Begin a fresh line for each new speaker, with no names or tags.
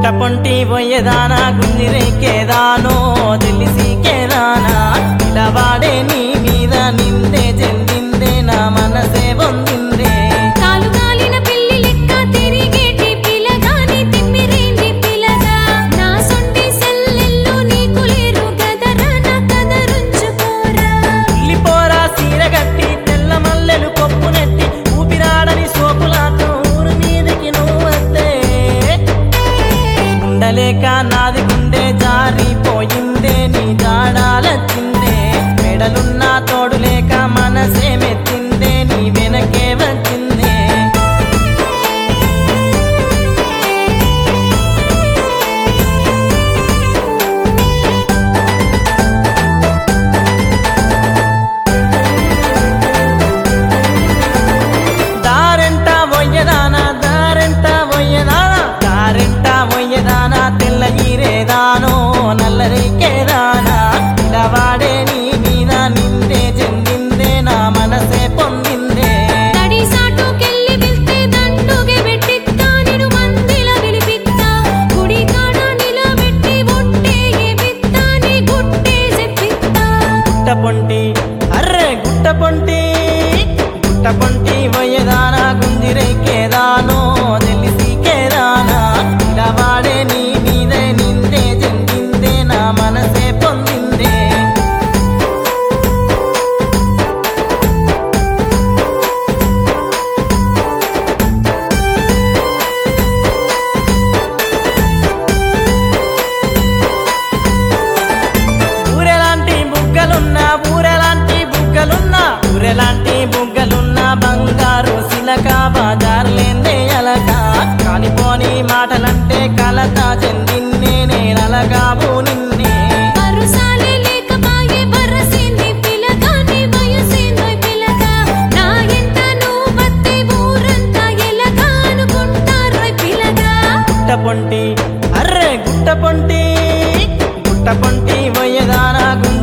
పొంటి పోయేదానా గుంజిరేకేదానో తెలిసికేదానా ఇలా వాడే నీ మీద నిందే చెందిందే నా మనసే పొందిందే
కాలు కాలిన పిల్లి లెక్క తిరిగేటి పిలగాని తిమ్మిరేంది పిలగా నా సొంటి సెల్లెళ్ళు నీకు లేరు గదరా నా కదరుంచుకోరా
ఉల్లిపోరా సీర గట్టి తెల్ల మల్లెలు కొప్పు నెట్టి ఊపిరాడని సోపులాటం ఊరు మీదకి నువ్వు వస్తే ఉండలేక నాది గుండె జారిపోయిందే నీ జాడాలచ్చిందే మెడలున్న తోడు లేక మనసే మెచ్చిందే నీ వెనకే వచ్చిందే దారెంట వయ్యదానా దారెంట వయ్యదానా దారెంట వయ్యదానా తెల్ల ఈరేదానో నల్లరికేదానా ఇలా వాడే నీ మీద నిందే చెందిందే నా మనసే పొందిందే
తడి సాటుకెళ్ళి వెళ్తే దండుగే పెట్టిత్తా నిన్ను మందిల విలిపిత్తా గుడి కాడ నిలబెట్టి ఒట్టే ఏపిత్తా నీ గుట్టే చెప్పిత్తా
గుట్ట పొంటి అర్రే గుట్ట పొంటి గుట్ట పొంటి వయ్యదానా గుంజిరేకేదానో తెలిసికేదానా ఇలా వాడే నీ మీద నిందే చెందిందే నా మనసే పొందిందే ఊరెలాంటి బుగ్గలున్నా ఊరెలాంటి బుగ్గలున్నా ఊరెలాంటి బుగ్గలున్నా బంగారు సిలక బాజార్లేందే అలక కాలిపోని మాటలంటే కలత చెందిన్నే నేనలగాబు నిన్నే
పరుసాలే లేకపాయే బరసింది పిలగా నీ వయసేందోయ్ పిలగా నా ఎంత నువ్వు బత్తే ఊరంతా ఎలగా అనుకుంటారోయ్ పిలగా
గుట్ట పొంటి అర్రే గుట్ట పొంటి గుట్ట పొంటి వయ్యదానా గుండె